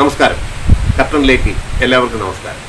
നമസ്കാരം കർട്ടനിലേക്ക് എല്ലാവർക്കും നമസ്കാരം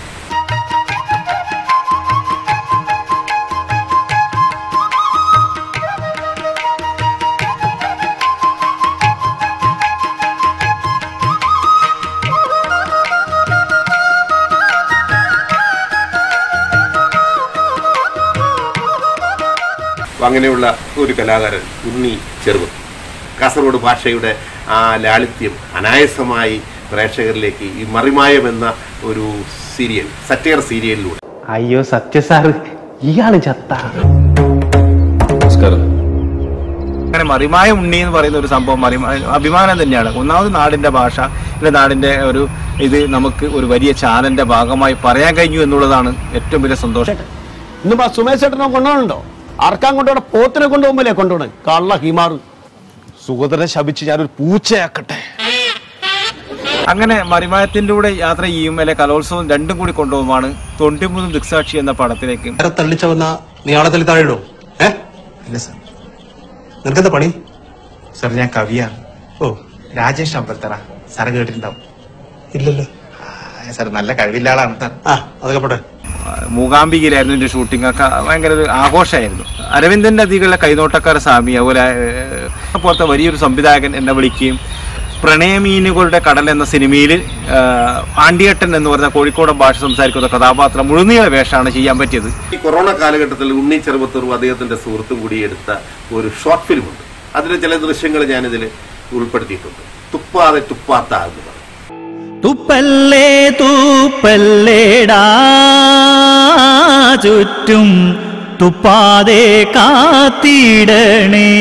അപ്പൊ അങ്ങനെയുള്ള ഒരു കലാകാരൻ ഉണ്ണി ചെറുവൻ കാസർഗോഡ് ഭാഷയുടെ ആ ലാളിത്യം അനായാസമായി പ്രേക്ഷകരിലേക്ക് ഈ മറിമായം എന്ന ഒരു സീരിയൽ സറ്റയർ സീരിയലിലൂടെ അയ്യോ സത്യ സാറ് ഇയാള് ചത്ത നമസ്കാരം അങ്ങനെ മറിമായ ഉണ്ണി എന്ന് പറയുന്ന ഒരു സംഭവം മറിമായ അഭിമാനം തന്നെയാണ് ഒന്നാമത് നാടിന്റെ ഭാഷ പിന്നെ നാടിന്റെ ഒരു ഇത് നമുക്ക് ഒരു വലിയ ചാനലിന്റെ ഭാഗമായി പറയാൻ കഴിഞ്ഞു എന്നുള്ളതാണ് ഏറ്റവും വലിയ സന്തോഷം ഇന്നിപ്പോ ആ സുമേഷ് ചേട്ടനെ കൊണ്ടുപോകണുണ്ടോ അറക്കാൻ കൊണ്ടുപോണ പോത്തിനെ കൊണ്ടുപോകുമ്പോലേ കൊണ്ടുപോണേ കള്ള ഹിമാറ് സുഗതനെ ശപിച്ച് ഞാനൊരു പൂച്ചയാക്കട്ടെ അങ്ങനെ മറിമായത്തിന്റെ കൂടെ യാത്ര ചെയ്യും അല്ലെ കലോത്സവം രണ്ടും കൂടി കൊണ്ടുപോകുമാണ് തൊണ്ടിമൂന്നും ദൃക്സാക്ഷി എന്ന പടത്തിലേക്ക് നേരെ തള്ളിച്ച വന്ന നീ ആളെ തള്ളി താഴെ ഇടോ ഏ ഇല്ല സർ നിനക്കെന്താ പണി സർ ഞാൻ കവിയാണ് ഓ രാജേഷ് അമ്പലത്തറ സാറ് കേട്ടിട്ടുണ്ടാവും ഇല്ലല്ലോ ആ, സാർ നല്ല കഴിവില്ല ആളാണ് സാർ ആ അതൊക്കെ പോട്ടെ മൂകാംബികയിലായിരുന്നു എന്റെ ഷൂട്ടിംഗ് ഒക്കെ ഭയങ്കര ഒരു ആഘോഷമായിരുന്നു അരവിന്ദന്റെ അധികമുള്ള കൈനോട്ടക്കാര സ്വാമി അതുപോലെ ഏഹ്, പോലത്തെ വലിയൊരു സംവിധായകൻ എന്നെ വിളിക്കുകയും പ്രണയമീനുകളുടെ കടൽ എന്ന സിനിമയിൽ പാണ്ഡിയേട്ടൻ എന്ന് പറഞ്ഞ കോഴിക്കോടൻ ഭാഷ സംസാരിക്കുന്ന കഥാപാത്രം മുഴുനീള വേഷമാണ് ചെയ്യാൻ പറ്റിയത് ഈ കൊറോണ കാലഘട്ടത്തിൽ ഉണ്ണി ചെറുപ്പത്തൂറും അദ്ദേഹത്തിന്റെ സുഹൃത്തും കൂടി എടുത്ത ഒരു ഷോർട്ട് ഫിലിമുണ്ട് അതിലെ ചില ദൃശ്യങ്ങൾ ഞാനിതിൽ ഉൾപ്പെടുത്തിയിട്ടുണ്ട് തുപ്പാതെ തുപ്പാത്ത എന്ന് പറയും തുപ്പല്ലേ തൂപ്പല്ലേടാ ചുറ്റും തുപ്പാതെ കാത്തിടണേ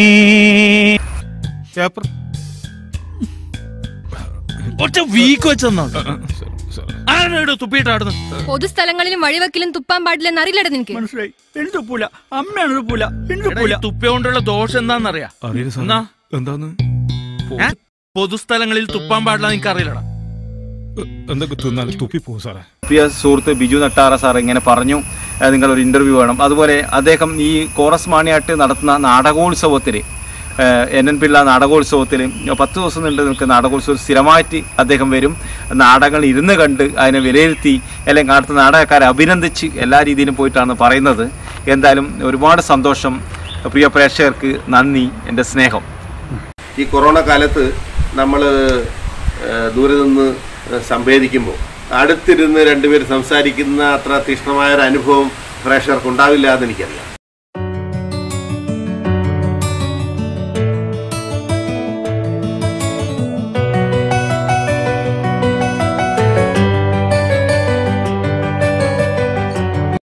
ഒറ്റ വീക്ക് വെച്ചെന്നോ ആരാണ് തുപ്പിയിട്ടാടുന്നു പൊതുസ്ഥലങ്ങളിലും വഴിവെക്കലും തുപ്പാൻ പാടില്ലെന്ന് അറിയില്ലട നിനക്ക് മനസ്സിലായി എനിക്ക് തുപ്പൂല അമ്മയാണ് തുപ്പൂല എനിക്ക് തുപ്പൂല തുപ്പയോണ്ടുള്ള ദോഷം എന്താണെന്നറിയാ എന്നാ എന്താന്ന് ഏ? പൊതുസ്ഥലങ്ങളിൽ തുപ്പാൻ പാടില്ല എനിക്ക് അറിയില്ലടാ എന്തൊക്കെ തിന്നാൽ തുപ്പി പോകും സാറേ പ്രിയ സുഹൃത്ത് ബിജു നട്ടാറ സാർ ഇങ്ങനെ പറഞ്ഞു ഏഹ് നിങ്ങൾ ഒരു ഇന്റർവ്യൂ വേണം അതുപോലെ അദ്ദേഹം ഈ കോറസ് മാണിയാട്ട് നടത്തുന്ന നാടകോത്സവത്തിൽ എൻ എൻ പിള്ള നാടകോത്സവത്തിൽ പത്ത് ദിവസം നീണ്ടു നിൽക്കുന്ന നാടകോത്സവം സ്ഥിരമായിട്ട് അദ്ദേഹം വരും നാടകങ്ങൾ ഇരുന്ന് കണ്ട് അതിനെ വിലയിരുത്തി അല്ലെങ്കിൽ അടുത്ത നാടകക്കാരെ അഭിനന്ദിച്ച് എല്ലാ രീതിയിലും പോയിട്ടാണ് പറയുന്നത് എന്തായാലും ഒരുപാട് സന്തോഷം പ്രിയ പ്രേക്ഷകർക്ക് നന്ദി എൻ്റെ സ്നേഹം ഈ കൊറോണ കാലത്ത് നമ്മൾ ദൂരെ നിന്ന് സംവേദിക്കുമ്പോൾ അടുത്തിരുന്ന് രണ്ടുപേർ സംസാരിക്കുന്ന അത്ര തീക്ഷ്ണമായ ഒരു അനുഭവം പ്രേക്ഷകർക്ക് ഉണ്ടാവില്ല എന്ന് എനിക്കറിയാം